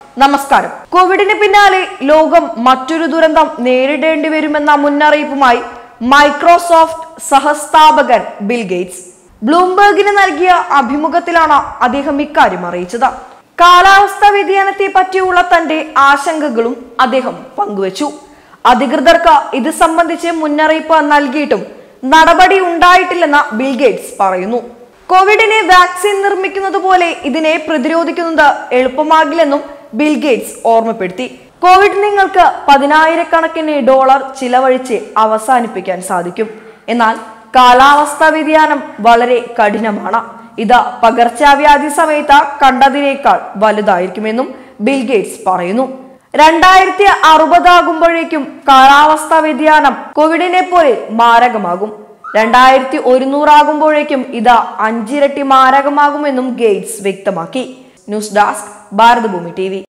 നമസ്കാരം കോവിഡിന് പിന്നാലെ ലോകം മറ്റൊരു ദുരന്തം നേരിടേണ്ടി വരുമെന്ന മുന്നറിയിപ്പുമായി മൈക്രോസോഫ്റ്റ് സഹസ്ഥാപകൻ ബിൽ ഗേറ്റ്സ് ബ്ലൂംബർഗിന് നൽകിയ അഭിമുഖത്തിലാണ് അദ്ദേഹം ഇക്കാര്യം അറിയിച്ചത് കാലാവസ്ഥാ വ്യതിയാനത്തെ പറ്റിയുള്ള തന്റെ ആശങ്കകളും അദ്ദേഹം പങ്കുവച്ചു അധികൃതർക്ക് ഇത് സംബന്ധിച്ച് മുന്നറിയിപ്പ് നൽകിയിട്ടും നടപടി ഉണ്ടായിട്ടില്ലെന്ന് ബിൽ ഗേറ്റ്സ് പറയുന്നു കോവിഡിനെ വാക്സിൻ നിർമ്മിക്കുന്നത് പോലെ ഇതിനെ പ്രതിരോധിക്കുന്നത് എളുപ്പമാകില്ലെന്നും ബിൽ ഗേറ്റ്സ് ഓർമ്മപ്പെടുത്തി കോവിഡ് നിങ്ങൾക്ക് പതിനായിരക്കണക്കിന് ഡോളർ ചിലവഴിച്ച് അവസാനിപ്പിക്കാൻ സാധിക്കും എന്നാൽ കാലാവസ്ഥാ വ്യതിയാനം വളരെ കഠിനമാണ് ഇത് പകർച്ചവ്യാധി സമയത്ത് കണ്ടതിനേക്കാൾ വലുതായിരിക്കുമെന്നും ബിൽ ഗേറ്റ്സ് പറയുന്നു രണ്ടായിരത്തി അറുപതാകുമ്പോഴേക്കും കാലാവസ്ഥാ വ്യതിയാനം കോവിഡിനെ പോലെ മാരകമാകും രണ്ടായിരത്തി ഒരുന്നൂറാകുമ്പോഴേക്കും ഇത് അഞ്ചിരട്ടി മാരകമാകുമെന്നും ഗേറ്റ്സ് വ്യക്തമാക്കി ന്യൂസ് ഡെസ്ക് ഭാരതഭൂമി ടി